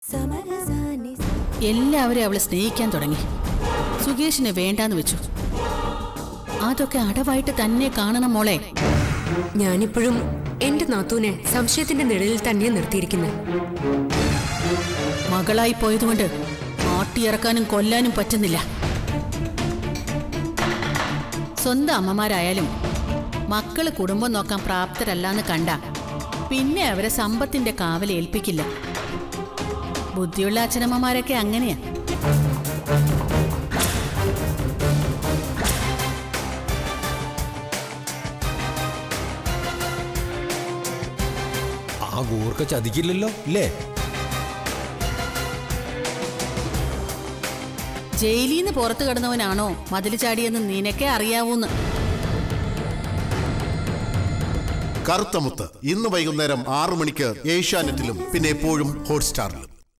എല്ലാവരും അവളെ സ്നേഹിക്കാൻ തുടങ്ങി സുകേഷിനെ വേണ്ടാന്ന് വെച്ചു അതൊക്കെ അടവായിട്ട് തന്നെ കാണണം മോളെ ഞാനിപ്പോഴും എന്റെ നാത്തൂനെ സംശയത്തിന്റെ നിഴലിൽ തന്നെ നിർത്തിയിരിക്കുന്നത് മകളായി പോയതുകൊണ്ട് ആട്ടിയിറക്കാനും കൊല്ലാനും പറ്റുന്നില്ല സ്വന്തം അമ്മമാരായാലും മക്കള് കുടുംബം നോക്കാൻ പ്രാപ്തരല്ലാന്ന് കണ്ട പിന്നെ അവരെ സമ്പത്തിന്റെ കാവൽ ഏൽപ്പിക്കില്ല ബുദ്ധിയുള്ള അച്ഛനമ്മമാരൊക്കെ അങ്ങനെയാ ആ ഗൂർക്ക ചതിക്കില്ലല്ലോ ഇല്ലേ ജയിലിൽ നിന്ന് പുറത്തു കിടന്നവനാണോ മതിൽ ചാടിയെന്ന് നിനക്കേ അറിയാവൂന്ന് കറുത്തമുത്ത് ഇന്ന് വൈകുന്നേരം ആറു മണിക്ക് ഏഷ്യാനെറ്റിലും പിന്നെ എപ്പോഴും ഹോട്ട്സ്റ്റാറിലും